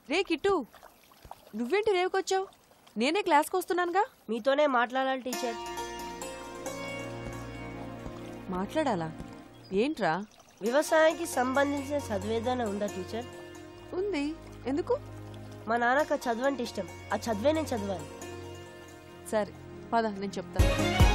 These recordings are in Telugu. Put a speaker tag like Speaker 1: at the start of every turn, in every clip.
Speaker 1: రే కిట్టు నువ్వేంటి రేవుకొచ్చావు నేనే క్లాస్కి వస్తున్నానుగా
Speaker 2: మీతోనే మాట్లాడాలి టీచర్
Speaker 1: మాట్లాడాలా ఏంట్రా
Speaker 2: వ్యవసాయానికి సంబంధించిన చదివేదైనా ఉందా టీచర్
Speaker 1: ఉంది ఎందుకు
Speaker 2: మా నాన్నకు ఆ చదువు అంటే ఇష్టం ఆ చదివే నేను చదవాలి
Speaker 1: సరే పద నేను చెప్తాను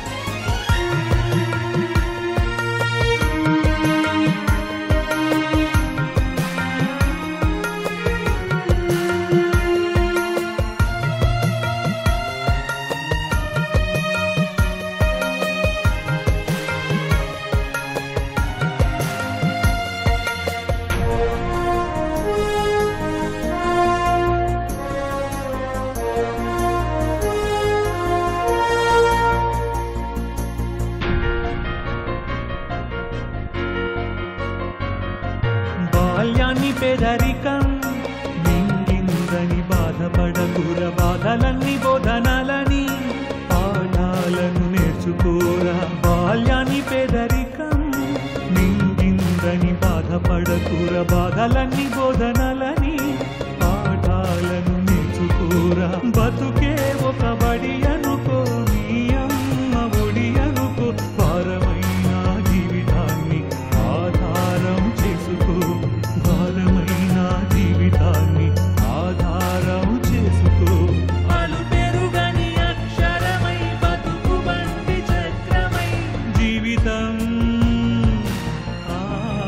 Speaker 3: బాల్యాన్ని పేదరికం మింగిందని బాధపడకూర బాధలన్నీ బోధనలని పాఠాలను నేర్చుకోరా బాల్యాన్ని పేదరికం మింగిందని బాధపడకూర బాధలన్నీ బోధనలని పాఠాలను నేర్చుకోరా బతుకే ఒక బడి అనుకో నీ అమ్మ ఒడి అనుకో భారమైన జీవితాన్ని ఆధారం చేసుకో భారమైన జీవితాన్ని ఆధారం చేసుకో అలు పెరుగని అక్షరమై బతుకు బండి చక్రమై జీవితం ఆ,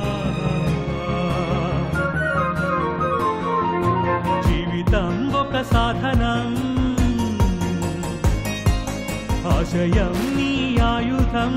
Speaker 3: జీవితం ఒక సాధనం ఆశయం నీ ఆయుధం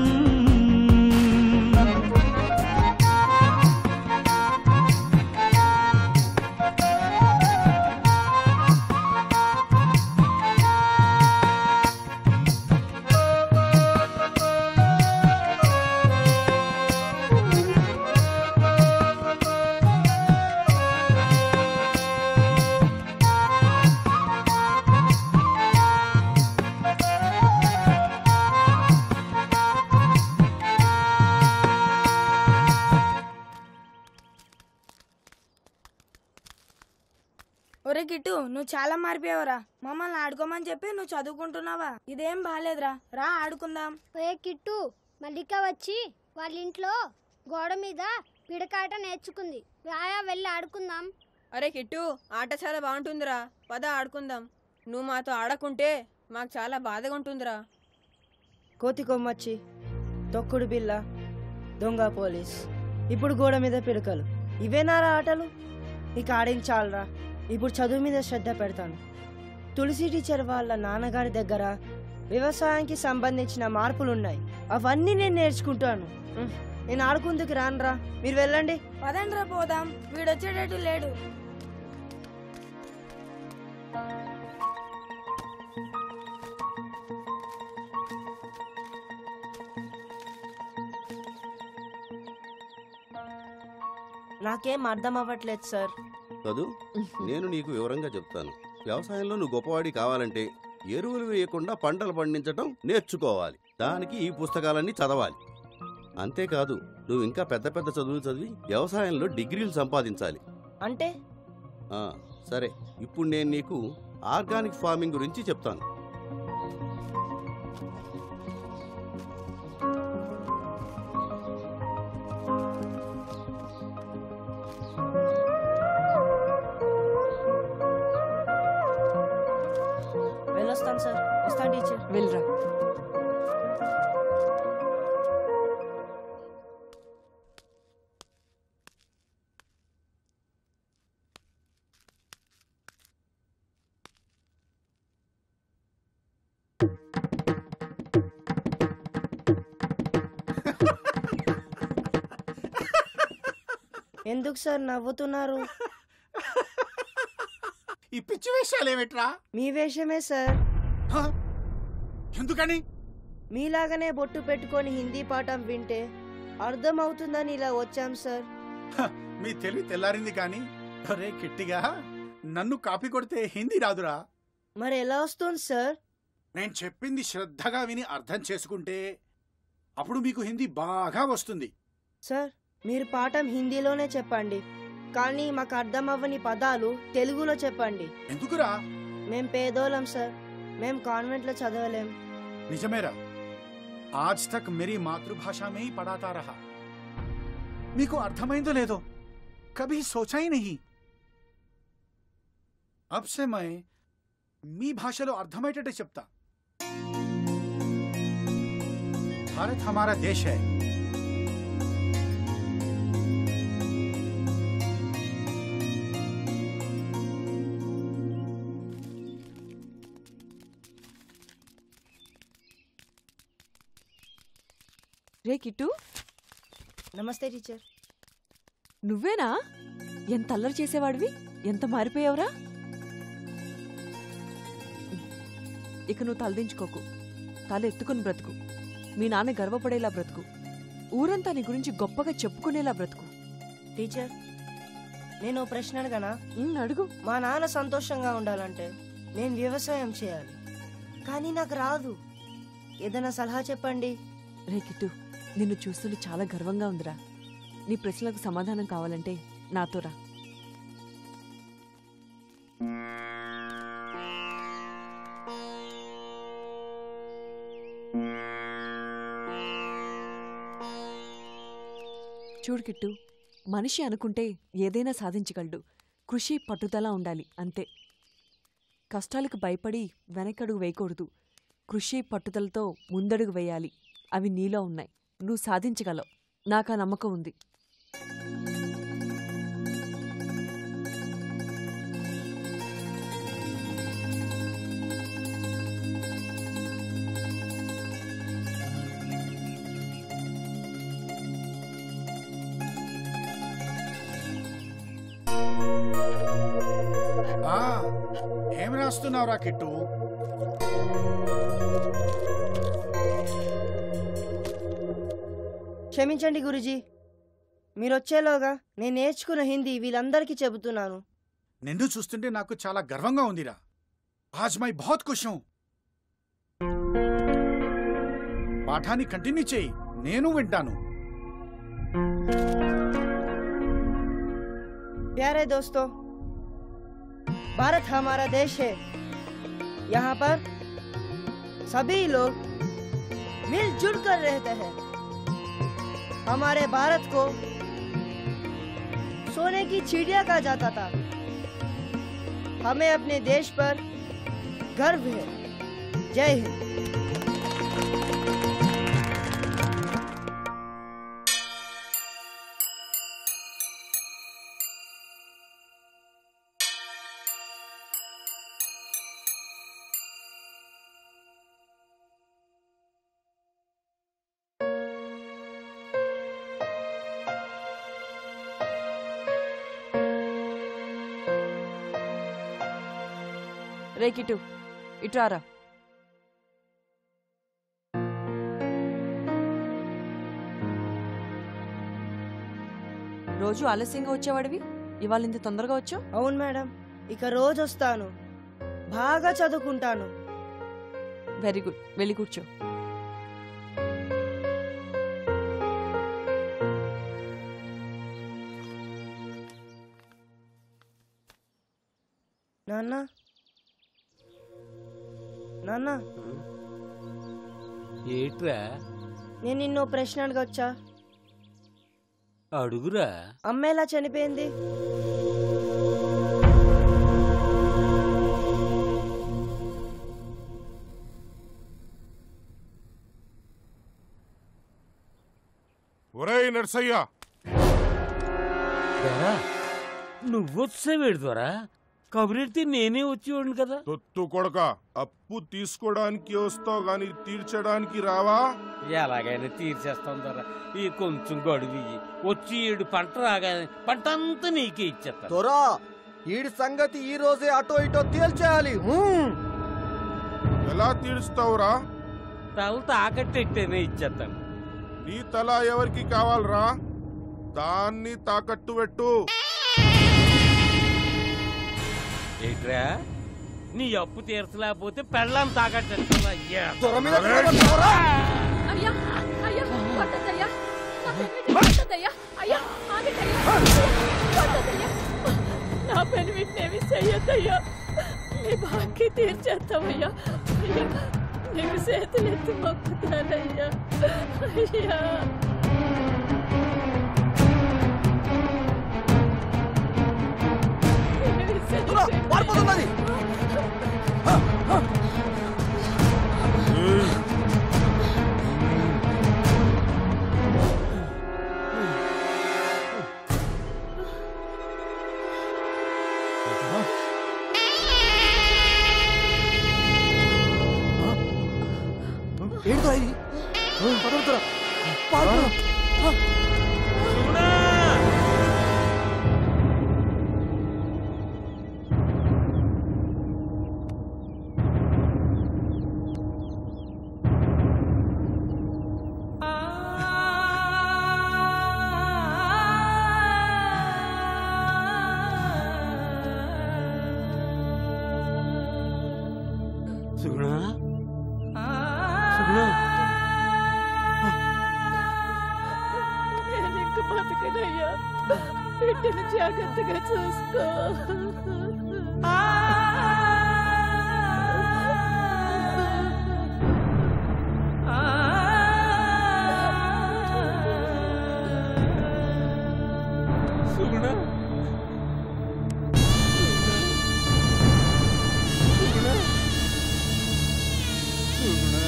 Speaker 4: ఒరే కిట్టు నువ్వు చాలా మారిపోయావురా మమ్మల్ని ఆడుకోమని చెప్పి నువ్వు చదువుకుంటున్నావా ఇదేం బాగాలేదురా రా ఆడుకుందాం
Speaker 5: ఒరే కిట్టు మల్లిక వచ్చి వాళ్ళ ఇంట్లో గోడ మీద పిడకాట నేర్చుకుంది రాయా వెళ్ళి ఆడుకుందాం
Speaker 6: అరే కిట్టు ఆట చాలా బాగుంటుందిరా పద ఆడుకుందాం నువ్వు మాతో ఆడకుంటే మాకు చాలా బాధగా ఉంటుందిరా
Speaker 2: కోతి కొమ్మచ్చి తొక్కుడు బిల్ల దొంగ పోలీస్ ఇప్పుడు గోడ మీద పిడకలు ఇవేనారా ఆటలు ఇక ఆడించాలరా ఇప్పుడు చదువు మీద శ్రద్ధ పెడతాను తులసి టీచర్ వాళ్ళ నాన్నగారి దగ్గర వ్యవసాయానికి సంబంధించిన మార్పులు ఉన్నాయి అవన్నీ నేను నేర్చుకుంటాను ఉహ్, నేను ఆడుకుందుకు రానురా మీరు వెళ్ళండి
Speaker 4: పదండ్రా పోదాం వీడొచ్చేటట్టు లేడు
Speaker 2: నాకేం అర్థం అవ్వట్లేదు సార్
Speaker 7: చదు నేను నీకు వివరంగా చెప్తాను వ్యవసాయంలో నువ్వు గొప్పవాడి కావాలంటే ఎరువులు వేయకుండా పంటలు పండించడం నేర్చుకోవాలి దానికి ఈ పుస్తకాలన్నీ చదవాలి అంతేకాదు నువ్వు ఇంకా పెద్ద పెద్ద చదువులు చదివి వ్యవసాయంలో డిగ్రీలు సంపాదించాలి
Speaker 2: అంటే
Speaker 7: ఆ, సరే ఇప్పుడు నేను నీకు ఆర్గానిక్ ఫార్మింగ్ గురించి చెప్తాను
Speaker 2: వెళ్ళొస్తాను సార్ వస్తాను టీచర్
Speaker 1: వెళ్ళరా
Speaker 2: ఎందుకు సార్ నవ్వుతున్నారు
Speaker 8: ఈ పిచ్చి వేషాలేమిట్రా
Speaker 2: మీ వేషమే సార్
Speaker 8: హ? ఎందుకని
Speaker 2: మీలాగనే బొట్టు పెట్టుకొని హిందీ పాఠం వింటే అర్థమవుతుందని ఇలా వచ్చాం సార్
Speaker 8: హ, మీ తెలివి తెల్లారింది కానీ అరే కిట్టిగా నన్ను కాపీ కొడితే హిందీ రాదురా
Speaker 2: మరి ఎలా వస్తుంది సార్
Speaker 8: నేను చెప్పింది శ్రద్ధగా విని అర్థం చేసుకుంటే అప్పుడు మీకు హిందీ బాగా వస్తుంది
Speaker 2: సార్ మీరు పాఠం హిందీలోనే చెప్పండి కానీ మాకు అర్థం అవ్వని పదాలు తెలుగులో చెప్పండి
Speaker 8: ఎందుకురా
Speaker 2: మేం పేదోళం సార్ మేం కాన్వెంట్లో చదవలేం
Speaker 8: నిజమేరా आज तक मेरी मातृभाषा में ही पढ़ाता रहा మీకు అర్థమైందో లేదో కభీ సోచా ही नहीं अब से मैं మీ భాషలో అర్థమయ్యేటట్టే చెప్తా भारत हमारा देश है
Speaker 1: రే కిట్టు
Speaker 2: నమస్తే టీచర్
Speaker 1: నువ్వేనా ఎంత అల్లరి చేసేవాడివి ఎంత మారిపోయావురా ఇక నువ్వు తలదించుకోకు తల ఎత్తుకుని బ్రతుకు మీ నాన్న గర్వపడేలా బ్రతుకు ఊరంతా నీ గురించి గొప్పగా చెప్పుకునేలా బ్రతుకు
Speaker 2: టీచర్ నేను ఓ ప్రశ్న అడగనా
Speaker 1: ఉమ్, అడుగు
Speaker 2: మా నాన్న సంతోషంగా ఉండాలంటే నేను వ్యవసాయం చేయాలి కానీ నాకు రాదు ఏదైనా సలహా చెప్పండి
Speaker 1: రే కిట్టు నిన్ను చూస్తుంటే చాలా గర్వంగా ఉందిరా నీ ప్రశ్నలకు సమాధానం కావాలంటే నాతో రా చూడు కిట్టు మనిషి అనుకుంటే ఏదైనా సాధించగలడు కృషి పట్టుదల ఉండాలి అంతే కష్టాలకు భయపడి వెనకడుగు వేయకూడదు కృషి పట్టుదలతో ముందడుగు వేయాలి అవి నీలో ఉన్నాయి నువ్వు సాధించగలవు నాకు ఆ నమ్మకం ఉంది
Speaker 8: ఆ, ఏం రాస్తున్నావురా కిట్టు
Speaker 2: క్షమించండి గురుజీ మీరు వచ్చేలోగా నేను నేర్చుకున్న హిందీ వీళ్ళందరికీ చెబుతున్నాను
Speaker 8: నిన్ను చూస్తుంటే నాకు చాలా గర్వంగా ఉందిరా ఆజ్ మై బహుత్ ఖుష్ హూ పాఠాన్ని కంటిన్యూ చేయి నేను వింటాను
Speaker 2: प्यारे दोस्तों भारत हमारा देश है यहाँ पर सभी लोग मिलजुल कर रहते हैं हमारे भारत को सोने की चिड़िया कहा जाता था हमें अपने देश पर गर्व है जय हिंद
Speaker 1: రే కిట్టు ఇట్రారా రోజు ఆలస్యంగా వచ్చేవాడివి ఇవాళ ఇంత తొందరగా వచ్చావు
Speaker 2: అవును మేడం ఇక రోజు వస్తాను బాగా చదువుకుంటాను
Speaker 1: వెరీ గుడ్ వెళ్ళి కూర్చో
Speaker 2: నాన్న నాన్న
Speaker 9: ఏట్రా
Speaker 2: నేను నిన్నో ప్రశ్న అడగొచ్చా
Speaker 9: అడుగురా
Speaker 2: అమ్మ ఎలా చనిపోయింది
Speaker 10: ఒరేయ్ నర్సయ్య
Speaker 9: దొరా నువ్వొచ్చేవేడు దొరా కబురెడితే నేనే వచ్చేవాడిని కదా
Speaker 10: తొత్తు కొడక అప్పు తీసుకోవడానికి వస్తావు గాని తీర్చడానికి రావా
Speaker 9: ఎలాగైనా తీర్చేస్తాం దొరా ఈ కొంచెం గడువు ఇయ్యి. వచ్చి ఏడు పంట రాగానే పంట అంతా నీకే ఇచ్చేస్తాను
Speaker 11: దొరా ఈడి సంగతి ఈ రోజే అటో ఇటో తేల్చేయాలి హ్మ్.
Speaker 10: ఎలా తీరుస్తావురా
Speaker 9: తల తాకట్టెట్టేనే ఇచ్చేస్తాను
Speaker 10: నీ తల ఎవరికి కావాలరా దాన్ని తాకట్టు పెట్టు
Speaker 9: ఏట్రా నీ అప్పు తీర్చలేకపోతే పెళ్ళాం తాకట్టేస్తా
Speaker 11: దొర మీద దొర.
Speaker 12: అయ్యా అయ్యా పట్టదయ్యా పట్టదయ్యా అయ్యా ఆగటయ్యా పట్టదయ్యా చెప్పాను వీటినేమి చెయ్యొద్దయ్యా నీ బాకీ తీర్చేస్తామయ్యా అయ్యా నీకు చేతులు ఎత్తి మొక్కుతానయ్యా అయ్యా
Speaker 11: పారిపోతున్నది ఏంటో ఇది పదవుతురా పారిపోరా
Speaker 9: సుగుణ సుగుణ
Speaker 12: నేను ఇంక బతకనయ్యా బిడ్డను జాగ్రత్తగా చూసుకో
Speaker 9: సుగుణ సుగుణ సుగుణ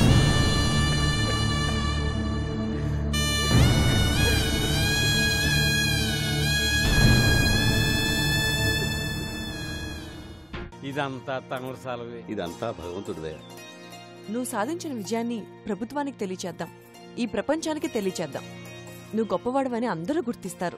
Speaker 9: ఇదంతా తమరు సెలవే
Speaker 7: ఇదంతా భగవంతుడిదే
Speaker 1: నువ్వు సాధించిన విజయాన్ని ప్రభుత్వానికి తెలియచేద్దాం ఈ ప్రపంచానికి తెలియచేద్దాం నువ్వు గొప్పవాడవని అందరూ గుర్తిస్తారు